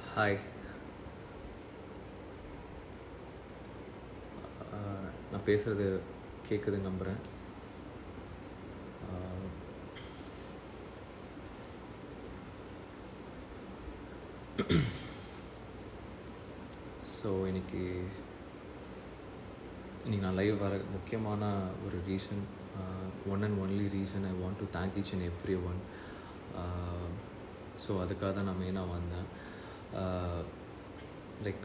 hi நான் பேசுகிறது கேட்குதுன்னு நம்புகிறேன் ஸோ இன்னைக்கு இன்னைக்கு நான் லைவ் வர முக்கியமான ஒரு reason one and only reason I want to thank each and every one so அதுக்காக தான் நான் மெயினாக வந்தேன் லைக்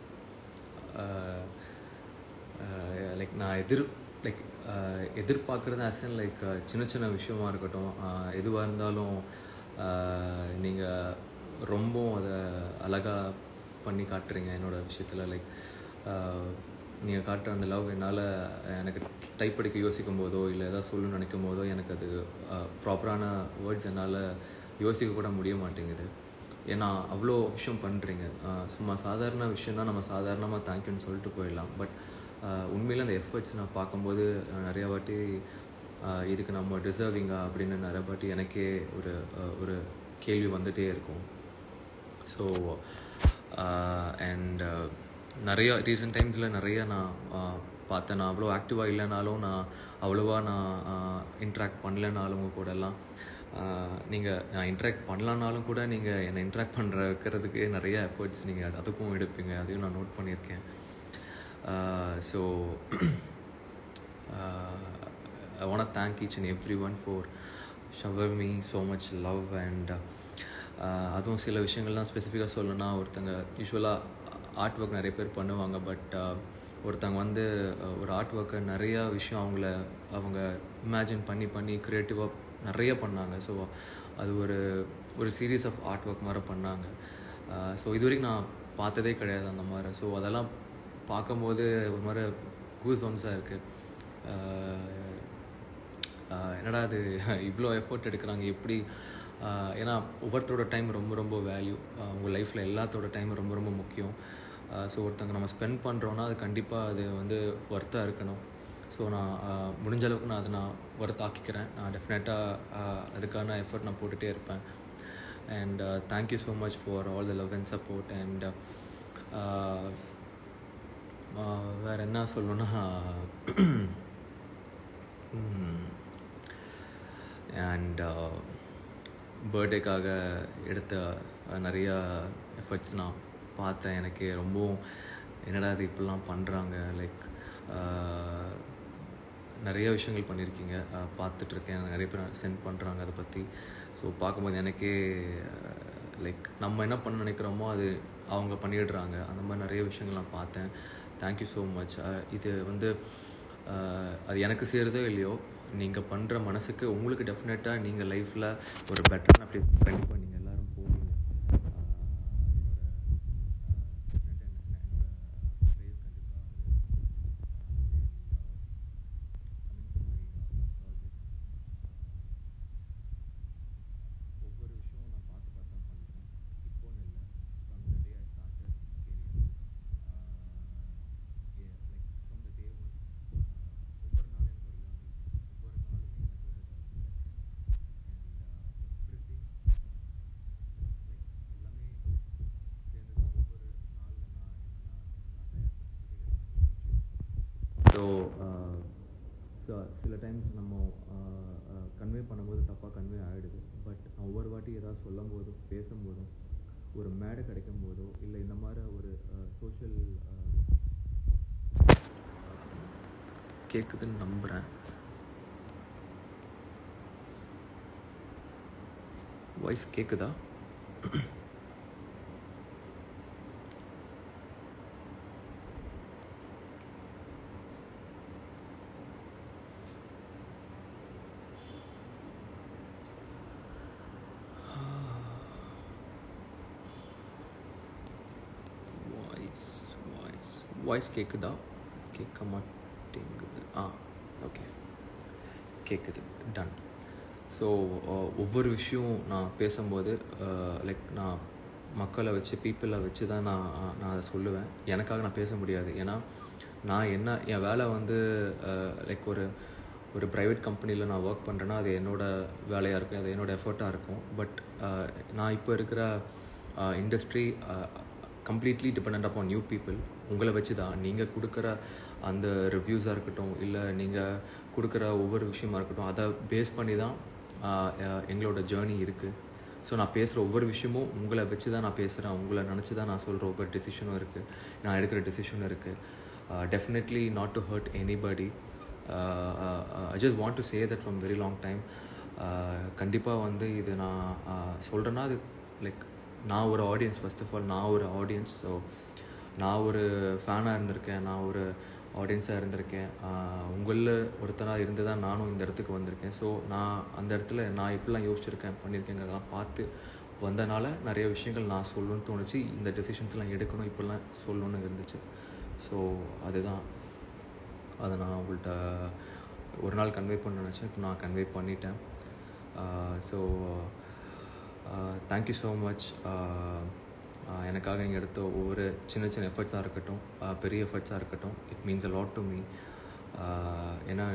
லைக் நான் எதிர் லைக் எதிர்பார்க்குறது ஆசன் லைக் சின்ன சின்ன விஷயமா இருக்கட்டும் எதுவாக இருந்தாலும் நீங்கள் ரொம்ப அதை அழகாக பண்ணி காட்டுறீங்க என்னோடய விஷயத்தில் லைக் நீங்கள் காட்டுற அந்த லவ் என்னால் எனக்கு டைப் படிக்க யோசிக்கும் போதோ இல்லை எதாவது சொல்லணும்னு நினைக்கும் போதோ எனக்கு அது ப்ராப்பரான வேர்ட்ஸ் என்னால் யோசிக்க கூட முடிய மாட்டேங்குது ஏன்னா அவ்வளோ விஷயம் பண்ணுறீங்க சும்மா சாதாரண விஷயம் தான் நம்ம சாதாரணமாக தேங்க்யூன்னு சொல்லிட்டு போயிடலாம் பட் உண்மையில் அந்த எஃபர்ட்ஸ் நான் பார்க்கும்போது நிறையா வாட்டி இதுக்கு நம்ம டிசர்விங்கா அப்படின்னு நிறைய வாட்டி எனக்கே ஒரு ஒரு கேள்வி வந்துகிட்டே இருக்கும் ஸோ அண்ட் நிறைய ரீசெண்ட் டைம்ஸில் நிறைய நான் பார்த்தேன் நான் அவ்வளோ ஆக்டிவாக இல்லைனாலும் நான் அவ்வளோவா நான் இன்ட்ராக்ட் பண்ணலனாலும் உங்கள் கூடலாம் நீங்கள் நான் இன்ட்ராக்ட் பண்ணலனாலும் கூட நீங்கள் என்னை இன்ட்ராக்ட் பண்ணுற வைக்கிறதுக்கு நிறைய எஃபர்ட்ஸ் நீங்கள் அதுக்கும் எடுப்பீங்க அதையும் நான் நோட் பண்ணியிருக்கேன் so I want thank each and every one for shower me so much love and அதுவும் சில விஷயங்கள்லாம் ஸ்பெசிஃபிக்காக சொல்லணும்னா ஒருத்தங்க யூஸ்வலாக ஆர்ட் ஒர்க் நிறைய பேர் பண்ணுவாங்க பட் ஒருத்தங்க வந்து ஒரு ஆர்ட் ஒர்க்கை நிறையா விஷயம் அவங்கள அவங்க இமேஜின் பண்ணி பண்ணி க்ரியேட்டிவாக நிறைய பண்ணாங்க ஸோ அது ஒரு ஒரு சீரீஸ் ஆஃப் ஆர்ட் ஒர்க் மாதிரி பண்ணாங்க ஸோ இது வரைக்கும் நான் பார்த்ததே கிடையாது அந்த மாதிரி ஸோ அதெல்லாம் பார்க்கும்போது ஒரு மாதிரி கூஸ் பம்ஸாக இருக்குது என்னடா அது இவ்வளோ எஃபர்ட் எடுக்கிறாங்க எப்படி ஏன்னா ஒவ்வொருத்தரோட டைம் ரொம்ப ரொம்ப வேல்யூ உங்கள் லைஃப்பில் எல்லாத்தோட டைம் ரொம்ப ரொம்ப முக்கியம் ஸோ ஒருத்தங்க நம்ம ஸ்பெண்ட் பண்ணுறோன்னா அது கண்டிப்பாக அது வந்து ஒர்த்தாக இருக்கணும் ஸோ நான் முடிஞ்ச அளவுக்கு நான் அதை நான் ஒர்த் ஆக்கிக்கிறேன் நான் டெஃபினட்டாக அதுக்கான எஃபர்ட் நான் போட்டுகிட்டே இருப்பேன் and thank you so much for all the love and support and வேறு என்ன சொல்லணுன்னா அண்ட் பர்த்டேக்காக எடுத்த நிறையா எஃபர்ட்ஸ் நான் பார்த்தேன் எனக்கு ரொம்பவும் என்னடா இது இப்படிலாம் பண்ணுறாங்க லைக் நிறைய விஷயங்கள் பண்ணியிருக்கீங்க பார்த்துட்ருக்கேன் நிறைய பேர் சென்ட் பண்ணுறாங்க அதை பற்றி ஸோ பார்க்கும்போது எனக்கே லைக் நம்ம என்ன பண்ண நினைக்கிறோமோ அது அவங்க பண்ணிடுறாங்க அந்த மாதிரி நிறைய விஷயங்கள் நான் பார்த்தேன் தேங்க்யூ ஸோ மச் இது வந்து அது எனக்கு செய்கிறதோ இல்லையோ நீங்கள் பண்ணுற மனசுக்கு உங்களுக்கு டெஃபினட்டாக நீங்கள் லைஃப்பில் ஒரு பெட்டரான ப்ளேஸ் கண்டிப்பாக நீங்கள் எல்லோரும் போவீங்க ஸோ சில டைம்ஸ் நம்ம கன்வே பண்ணும்போது தப்பாக கன்வே ஆகிடுது பட் ஒவ்வொரு வாட்டி ஏதாவது சொல்லும் போதும் பேசும்போதும் ஒரு மேடை கிடைக்கும் போதோ இல்லை இந்த மாதிரி ஒரு சோஷியல் கேட்குதுன்னு நம்புகிறேன் வாய்ஸ் கேட்குதா வாய்ஸ் கேட்குதா கேட்க மாட்டேங்குது ஆ ஓகே கேட்குது டன் ஸோ ஒவ்வொரு விஷயம் நான் பேசும்போது லைக் நான் மக்களை வச்சு பீப்புளை வச்சு தான் நான் நான் அதை சொல்லுவேன் எனக்காக நான் பேச முடியாது ஏன்னா நான் என்ன என் வேலை வந்து லைக் ஒரு ஒரு ப்ரைவேட் கம்பெனியில் நான் ஒர்க் பண்ணுறேன்னா அது என்னோடய வேலையாக இருக்கும் அது என்னோடய எஃபர்ட்டாக இருக்கும் பட் நான் இப்போ இருக்கிற industry completely depend upon new people உங்களை வச்சு தான் நீங்கள் கொடுக்குற அந்த ரிவ்யூஸாக இருக்கட்டும் இல்லை நீங்கள் கொடுக்குற ஒவ்வொரு விஷயமா இருக்கட்டும் அதை பேஸ் பண்ணி தான் ஆஹ் அஹ் எங்களோட ஜேர்னி இருக்குது ஸோ நான் பேசுகிற ஒவ்வொரு விஷயமும் உங்களை வச்சு தான் நான் பேசுகிறேன் உங்களை நினச்சி தான் நான் சொல்கிற ஒவ்வொரு டெசிஷனும் இருக்குது நான் எடுக்கிற டெசிஷனும் இருக்குது definitely not to hurt anybody I just want to say that from very long time கண்டிப்பாக வந்து இது நான் சொல்கிறேன்னா அது லைக் நான் ஒரு ஆடியன்ஸ் ஃபர்ஸ்ட் ஆஃப் ஆல் நான் ஒரு ஆடியன்ஸ் ஸோ நான் ஒரு ஃபேனாக இருந்திருக்கேன் நான் ஒரு ஆடியன்ஸாக இருந்திருக்கேன் உங்களில் ஒருத்தராக இருந்து தான் நானும் இந்த இடத்துக்கு வந்திருக்கேன் ஸோ நான் அந்த இடத்துல நான் எப்படிலாம் யோசிச்சிருக்கேன் பண்ணியிருக்கேங்கிறதெல்லாம் பார்த்து வந்தனால நிறைய விஷயங்கள் நான் சொல்லணும்னு தோணுச்சு இந்த டெசிஷன்ஸ்லாம் எடுக்கணும் இப்படிலாம் சொல்லணும்னு இருந்துச்சு ஸோ அதுதான் அதை நான் உங்கள்கிட்ட ஒரு நாள் கன்வே பண்ண நினச்சேன் இப்போ நான் கன்வே பண்ணிட்டேன் ஸோ தேங்க்யூ ஸோ மச் எனக்காக நீங்கள் எடுத்த ஒவ்வொரு சின்ன சின்ன எஃபர்ட்ஸாக இருக்கட்டும் ஆஹ் பெரிய எஃபர்ட்ஸாக இருக்கட்டும் it means a lot to me ஏன்னா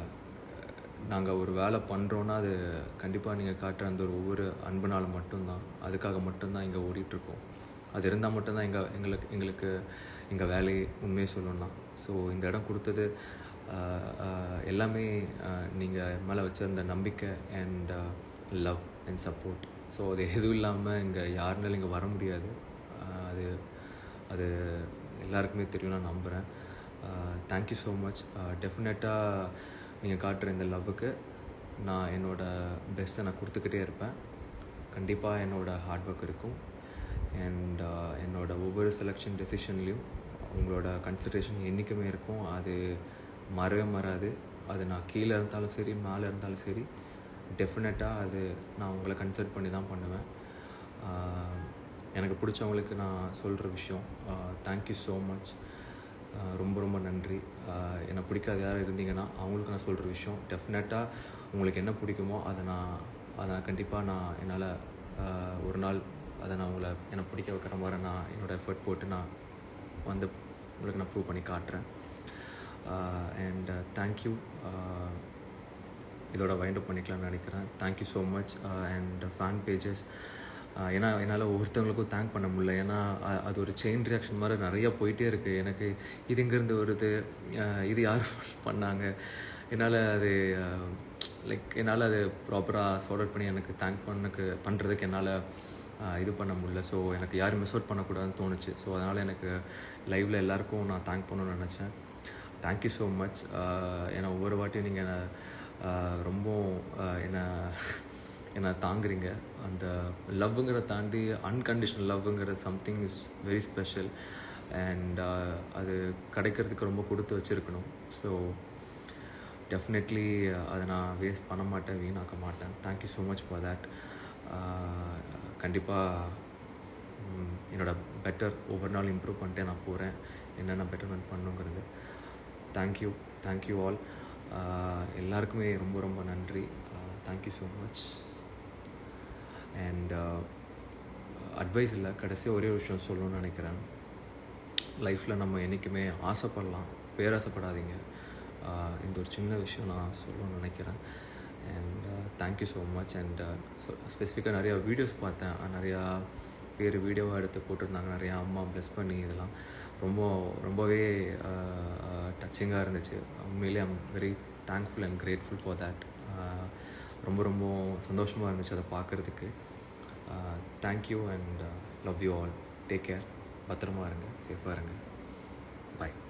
நாங்கள் ஒரு வேலை பண்ணுறோன்னா அது கண்டிப்பாக நீங்கள் காட்டுற அந்த ஒரு ஒவ்வொரு அன்புனால மட்டும்தான் அதுக்காக மட்டும்தான் இங்கே ஓடிட்டுருக்கோம் அது இருந்தால் மட்டும்தான் எங்கள் எங்களுக்கு எங்களுக்கு எங்கள் வேலையை உண்மையை சொல்லணும்னா ஸோ இந்த இடம் கொடுத்தது ஆஹ் ஆஹ் எல்லாமே நீங்கள் மேலே வச்சிருந்த நம்பிக்கை and love and support so அது எதுவும் இல்லாமல் இங்கே யாருனாலும் இங்கே வர முடியாது ஆஹ் அது அது எல்லாருக்குமே தெரியும் நான் நம்புகிறேன் தேங்க்யூ ஸோ மச் டெஃபினட்டாக நீங்கள் காட்டுற இந்த லவ்வுக்கு நான் என்னோடய பெஸ்ட்டை நான் கொடுத்துக்கிட்டே இருப்பேன் கண்டிப்பாக என்னோடய ஹார்ட் ஒர்க் இருக்கும் அண்ட் என்னோட ஒவ்வொரு செலெக்ஷன் டெசிஷன்லேயும் உங்களோட கன்சிடரேஷன் என்றைக்குமே இருக்கும் அது மறவே மறாது அது நான் கீழே இருந்தாலும் சரி மேலே இருந்தாலும் சரி டெஃபினட்டாக அது நான் உங்களை கன்சிடர் பண்ணி தான் பண்ணுவேன் ஆஹ் எனக்கு பிடிச்சவங்களுக்கு நான் சொல்கிற விஷயம் தேங்க்யூ ஸோ மச் ரொம்ப ரொம்ப நன்றி ஆஹ் என்னை பிடிக்காத யாரும் இருந்தீங்கன்னா அவங்களுக்கு நான் சொல்கிற விஷயம் டெஃபினட்டாக உங்களுக்கு என்ன பிடிக்குமோ அதை நான் அதை நான் கண்டிப்பாக நான் என்னால் ஒரு நாள் அதை நான் உங்களை என்னை பிடிக்க வைக்கிற மாதிரி நான் என்னோடய எஃபர்ட் போட்டு நான் வந்து உங்களுக்கு நான் ப்ரூவ் பண்ணி காட்டுறேன் அண்ட் தேங்க்யூ இதோட வைண்ட் அப் பண்ணிக்கலாம்னு நினைக்கிறேன் thank you so much and fan pages ஏன்னா என்னால் ஒவ்வொருத்தவங்களுக்கும் தேங்க் பண்ண முடியல ஏன்னா அ- அது ஒரு செயின் ரியாக்ஷன் மாதிரி நிறைய போயிட்டே இருக்குது எனக்கு இது எங்கேருந்து வருது அஹ் இது யார் பண்ணாங்க என்னால் அது லைக் என்னால் அது ப்ராப்பராக சார்ட் அவுட் பண்ணி எனக்கு தேங்க் பண்ணக்கு பண்ணுறதுக்கு என்னால் இது பண்ண முடியல ஸோ எனக்கு யாரும் மிஸ் அவுட் பண்ணக்கூடாதுன்னு தோணுச்சு ஸோ அதனால் எனக்கு லைவில் எல்லாருக்கும் நான் தேங்க் பண்ணணும்னு நினச்சேன் தேங்க்யூ ஸோ மச் ஏன்னா ஒவ்வொரு வாட்டியும் நீங்கள் என்னை ஆஹ் ரொம்ப ஆஹ் என்னை என்னை தாங்குறீங்க அந்த லவ்ங்கிறத தாண்டி அன்கண்டிஷனல் லவ்ங்கிறது something is very special and அது கிடைக்கிறதுக்கு ரொம்ப கொடுத்து வச்சுருக்கணும் ஸோ டெஃபினெட்லி அதை நான் வேஸ்ட் பண்ண மாட்டேன் வீணாக்க மாட்டேன் thank you so much for that கண்டிப்பாக என்னோட பெட்டர் ஒவ்வொரு நாள் இம்ப்ரூவ் பண்ணிட்டே நான் போகிறேன் என்னென்ன பெட்டர்மெண்ட் பண்ணுங்கிறது தேங்க்யூ தேங்க்யூ ஆல் எல்லாருக்குமே ரொம்ப ரொம்ப நன்றி thank you so much and advice இல்லை கடைசியாக ஒரே ஒரு விஷயம் சொல்லணும்னு நினைக்கிறேன் லைஃப்பில் நம்ம என்றைக்குமே ஆசைப்படலாம் பேராசைப்படாதீங்க ஆஹ் இந்த ஒரு சின்ன விஷயம் நான் சொல்லணும்னு நினைக்கிறேன் and thank you so much and ஸ்பெசிஃபிக்காக நிறையா வீடியோஸ் பார்த்தேன் அஹ் நிறையா பேர் வீடியோவாக எடுத்து போட்டிருந்தாங்க நிறையா அம்மா ப்ளஸ் பண்ணி இதெல்லாம் ரொம்ப ரொம்பவே டச்சிங்காக இருந்துச்சு உண்மையிலே I'm very thankful and grateful for that ரொம்ப ரொம்ப சந்தோஷமாக இருந்துச்சு அதை பார்க்குறதுக்கு thank you and love you all take care பத்திரமா இருங்க சேஃபாக இருங்க பாய்